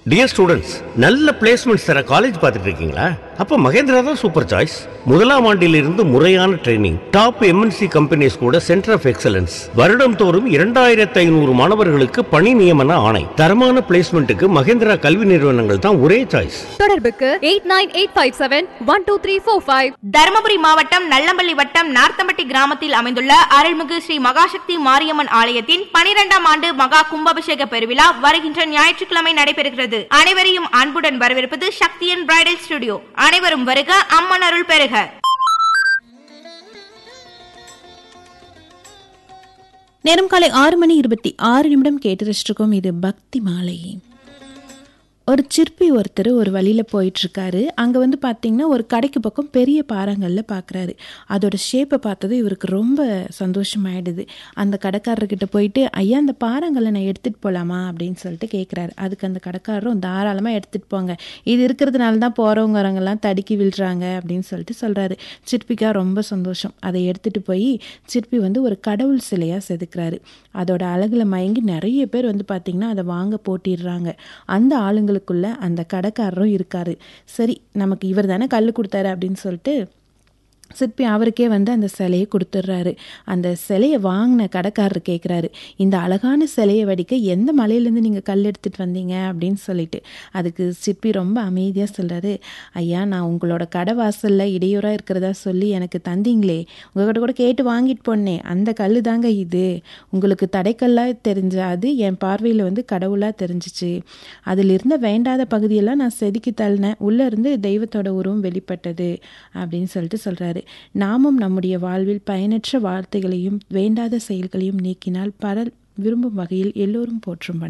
dear students நல்ல placements தர college பார்த்துட்டு இருக்கீங்களா அப்ப மகேந்திரா தான் சூப்பர் சாய்ஸ் முதலாம் ஆண்டிலிருந்து முறையான ட்ரைனிங் டாப் எம்என்சி கம்பெனிஸ் கூட சென்டர் ஆஃப் எக்ஸலன்ஸ் வருடம் தோறும் இரண்டாயிரத்தி ஐநூறு மாணவர்களுக்கு பணி நியமன ஆணை தரமான பிளேஸ்மெண்ட்டுக்கு மகேந்திரா கல்வி நிறுவனங்கள் தான் ஒரே சாய்ஸ் தொடர்புக்கு eight nine eight five seven one two three four five Dharmapuri மாவட்டம் நல்லம்பள்ளி வட்டம் நார்த்தம்பட்டி கிராமத்தில் அமைந்துள்ள அருள்மிகு ஸ்ரீ மகாசக்தி மாரியம்மன் ஆலயத்தின் பனிரெண்டாம் ஆண்டு மகா கும்பாபிஷேக பெருவிழா வருகின்ற ஞாயிற்றுக்கிழமை நடைபெறுகிறது அனைவரையும் அன்புடன் வரவேற்பது சக்தியன் பிரைடல் ஸ்டுடியோ அனைவரும் வருக அம்மன் அருள் பெறுக நேரம் காலை ஆறு மணி இருபத்தி ஆறு நிமிடம் கேட்டு ரசிச்சிருக்கோம் இது பக்தி மாலை ஒரு சிற்பி ஒருத்தர் ஒரு வழியில் போயிட்டுருக்காரு அங்கே வந்து பார்த்தீங்கன்னா ஒரு கடைக்கு பக்கம் பெரிய பாறாங்கல்ல பார்க்குறாரு அதோட ஷேப்பை பார்த்தது இவருக்கு ரொம்ப சந்தோஷமாயிடுது அந்த கடைக்காரர்கிட்ட போயிட்டு ஐயா அந்த பாறாங்கல்லை நான் எடுத்துகிட்டு போகலாமா அப்படின்னு சொல்லிட்டு கேட்குறாரு அதுக்கு அந்த கடைக்காரரும் தாராளமாக எடுத்துகிட்டு போங்க இது இருக்கிறதுனால தான் போகிறவங்க வரவங்கெல்லாம் தடுக்கி விழுறாங்க அப்படின்னு சொல்லிட்டு சொல்கிறாரு சிற்பிக்கா ரொம்ப சந்தோஷம் அதை எடுத்துகிட்டு போய் சிற்பி வந்து ஒரு கடவுள் சிலையாக செதுக்குறாரு அதோட அழகில் மயங்கி நிறைய பேர் வந்து பார்த்திங்கன்னா அதை வாங்க போட்டிடுறாங்க அந்த ஆளுங்களுக்குள்ள அந்த கடைக்காரரும் இருக்காரு சரி நமக்கு இவர் தானே கல் கொடுத்தாரு அப்படின்னு சொல்லிட்டு சிற்பி அவருக்கே வந்து அந்த சிலையை கொடுத்துட்றாரு அந்த சிலையை வாங்கின கடைக்காரர் கேட்குறாரு இந்த அழகான சிலையை வடிக்க எந்த மலையிலேருந்து நீங்கள் கல் எடுத்துகிட்டு வந்தீங்க அப்படின்னு சொல்லிட்டு அதுக்கு சிற்பி ரொம்ப அமைதியாக சொல்கிறாரு ஐயா நான் உங்களோட கடை வாசலில் இடையூறாக இருக்கிறதா சொல்லி எனக்கு தந்தீங்களே உங்கள்கிட்ட கூட கேட்டு வாங்கிட்டு போனேன் அந்த கல் தாங்க இது உங்களுக்கு தடைக்கல்லாக தெரிஞ்ச அது என் பார்வையில் வந்து கடவுளாக தெரிஞ்சிச்சு அதில் இருந்த வேண்டாத பகுதியெல்லாம் நான் செதுக்கி தள்ளினேன் உள்ளே இருந்து தெய்வத்தோட உருவம் வெளிப்பட்டது அப்படின்னு சொல்லிட்டு சொல்கிறாரு நாமும் நம்முடைய வாழ்வில் பயனற்ற வார்த்தைகளையும் வேண்டாத செயல்களையும் நீக்கினால் பலர் விரும்பும் வகையில் எல்லோரும் போற்றும்